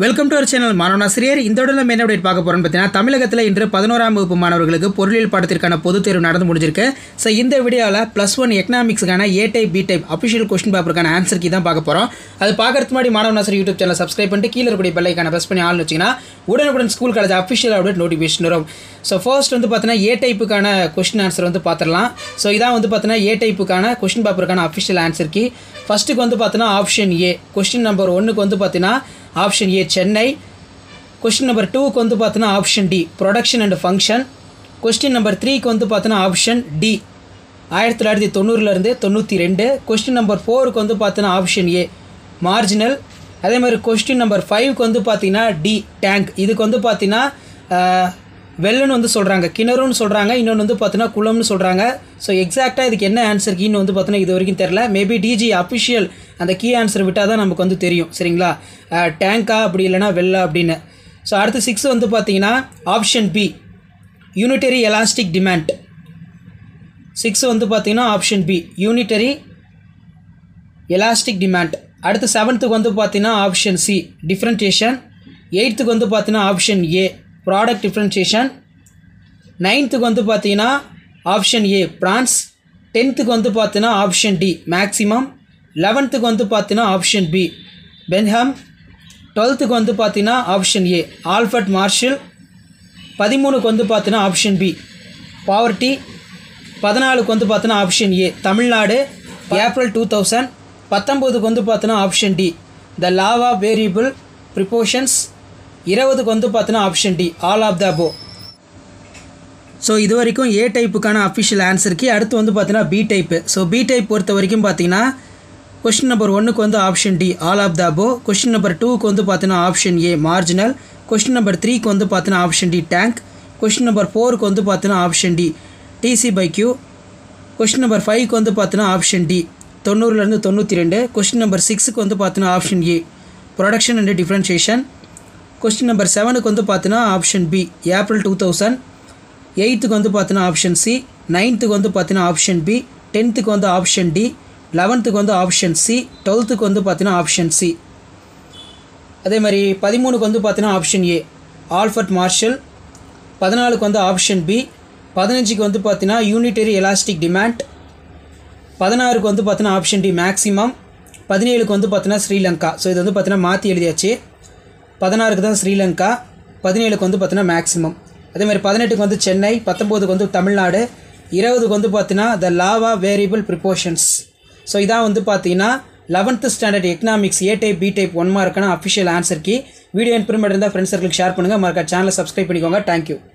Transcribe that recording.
welcome to our channel மாணவனாசிரியர் இந்த உடனே நம்ம என்ன update பார்க்க போகிறோம்னு பார்த்தீங்கன்னா தமிழகத்தில் இன்று பதினோராம் வகுப்பு மாணவர்களுக்கு பொருளியல் பாடத்திற்கான பொதுத் தேர்வு நடந்து முடிஞ்சிருக்கு ஸோ இந்த வீடியோவில் ப்ளஸ் ஒன் எக்கனாமிக்ஸுக்கான A type B type official question பேப்பருக்கான ஆன்சர் கீ தான் பார்க்க போகிறோம் அது பார்க்கறதுக்கு முன்னாடி மாணவனாசிரியர் யூடியூப் சேனல் சப்ஸ்கிரைப் பண்ணிட்டு கீழே இருக்கக்கூடிய பெல்லைக்கான ப்ரெஸ் பண்ணி ஆள்னு வச்சிங்கன்னா உடனுக்குடன் school college official update notification வரும் ஸோ ஃபர்ஸ்ட் வந்து பார்த்தீங்கன்னா ஏ டைப்புக்கான கொஸ்டின் ஆன்சர் வந்து பார்த்துடலாம் ஸோ இதான் வந்து பார்த்தீங்கன்னா ஏ டைப்புக்கான கொஸ்டின் பேப்பருக்கான அஃபிஷியல் ஆன்சர் கீ ஃபஸ்ட்டுக்கு வந்து பார்த்தீங்கன்னா ஆப்ஷன் ஏ கொஸ்டின் நம்பர் ஒன்றுக்கு வந்து பார்த்தீங்கன்னா option A Chennai question number டூக்கு வந்து பார்த்தீங்கன்னா option D production and function question number த்ரீக்கு வந்து பார்த்தீங்கன்னா ஆப்ஷன் டி ஆயிரத்தி தொள்ளாயிரத்தி தொண்ணூறுலேருந்து தொண்ணூற்றி ரெண்டு கொஸ்டின் நம்பர் ஃபோருக்கு வந்து பார்த்தீங்கன்னா ஆப்ஷன் ஏ மார்ஜினல் அதே மாதிரி கொஸ்டின் நம்பர் ஃபைவ்க்கு வந்து பார்த்தீங்கன்னா டி டேங்க் இதுக்கு வந்து பார்த்தீங்கன்னா ஆஹ், வெள்ளன்னு வந்து சொல்கிறாங்க கிணறுன்னு சொல்கிறாங்க இன்னொன்று வந்து பார்த்தீங்கன்னா குளம்னு சொல்கிறாங்க ஸோ எக்ஸாக்டாக இதுக்கு என்ன ஆன்சர் கீன்னு வந்து பார்த்தீங்கன்னா இது வரைக்கும் தெரில மேபி டிஜி அஃபிஷியல் அந்த கீ ஆன்சர் விட்டால் தான் நமக்கு வந்து தெரியும் சரிங்களா டேங்கா அப்படி இல்லைன்னா வெள்ளை அப்படின்னு ஸோ அடுத்து சிக்ஸ் வந்து பார்த்தீங்கன்னா option B unitary elastic demand six வந்து பார்த்தீங்கன்னா option B unitary elastic demand அடுத்து செவன்த்துக்கு வந்து பார்த்தீங்கன்னா ஆப்ஷன் சி டிஃப்ரென்டியேஷன் எயித்துக்கு வந்து பார்த்தீங்கன்னா ஆப்ஷன் ஏ ப்ராடக்ட் டிஃப்ரென்சியேஷன் நைன்த்துக்கு வந்து பார்த்தீங்கன்னா ஆப்ஷன் ஏ பிரான்ஸ் டென்த்துக்கு வந்து பார்த்தீங்கன்னா ஆப்ஷன் டி மேக்ஸிமம் லெவன்த்துக்கு வந்து பார்த்தீங்கன்னா ஆப்ஷன் பி பென்ஹம் டுவெல்த்துக்கு வந்து பார்த்தீங்கன்னா ஆப்ஷன் ஏ ஆல்ஃபர்ட் மார்ஷல் பதிமூணுக்கு வந்து பார்த்தீங்கன்னா ஆப்ஷன் பி பாவர்ட்டி பதினாலுக்கு வந்து பார்த்தீங்கன்னா option A Tamil Nadu April two thousand பத்தொம்போதுக்கு வந்து பார்த்தீங்கன்னா option D the law of variable propositions இருபதுக்கு வந்து பார்த்தீங்கன்னா option D all of the above so இது வரைக்கும் ஏ டைப்புக்கான அஃபிஷியல் ஆன்சருக்கு அடுத்து வந்து பார்த்தீங்கன்னா B type so B type பொறுத்த வரைக்கும் பார்த்தீங்கன்னா கொஸ்டின் நம்பர் ஒன்றுக்கு வந்து option D all of the above question number டூக்கு வந்து பார்த்தீங்கன்னா option A marginal question number த்ரீக்கு வந்து பார்த்தீங்கன்னா option D tank question number ஃபோருக்கு வந்து பார்த்தீங்கன்னா option D TC by Q question number ஃபைவ்க்கு வந்து பார்த்தீங்கன்னா ஆப்ஷன் டி தொண்ணூறுலேருந்து தொண்ணூற்றி ரெண்டு கொஸ்டின் நம்பர் சிக்ஸுக்கு வந்து பார்த்தீங்கன்னா option A production and differentiation question number செவனுக்கு வந்து பார்த்தீங்கன்னா option B April two thousand எயித்துக்கு வந்து பார்த்தீங்கன்னா ஆப்ஷன் சி நைன்த்துக்கு வந்து பார்த்தீங்கன்னா ஆப்ஷன் பி டென்த்துக்கு வந்து ஆப்ஷன் டி லெவன்த்துக்கு வந்து ஆப்ஷன் சி டுவெல்த்துக்கு வந்து பார்த்தீங்கன்னா ஆப்ஷன் சி அதே மாதிரி பதிமூணுக்கு வந்து பார்த்தீங்கன்னா ஆப்ஷன் ஏ ஆல்ஃபர்ட் மார்ஷல் பதினாலுக்கு வந்து ஆப்ஷன் பி பதினஞ்சுக்கு வந்து பார்த்தீங்கன்னா யூனிட்டரி எலாஸ்டிக் டிமாண்ட் பதினாறுக்கு வந்து பார்த்தீங்கன்னா ஆப்ஷன் டி மேக்ஸிமம் பதினேழுக்கு வந்து பார்த்தீங்கன்னா ஸ்ரீலங்கா ஸோ இது வந்து பார்த்தீங்கன்னா மாற்றி எழுதியாச்சு பதினாறுக்கு தான் ஸ்ரீலங்கா பதினேழுக்கு வந்து பார்த்தீங்கன்னா மேக்ஸிமம் அதே மாதிரி பதினெட்டுக்கு வந்து சென்னை பத்தொம்போதுக்கு வந்து தமிழ்நாடு இருபதுக்கு வந்து பார்த்தீங்கன்னா the law of variable proportions so இதான் வந்து பார்த்தீங்கன்னா eleventh standard economics A type B type one மார்க்கான official answer key video informative friends ஃப்ரெண்ட்ஸ் சர்க்கிளுக்கு ஷேர் பண்ணுங்கள் மறக்க சேனலை சப்ஸ்கிரைப் பண்ணிக்கோங்க தேங்க்யூ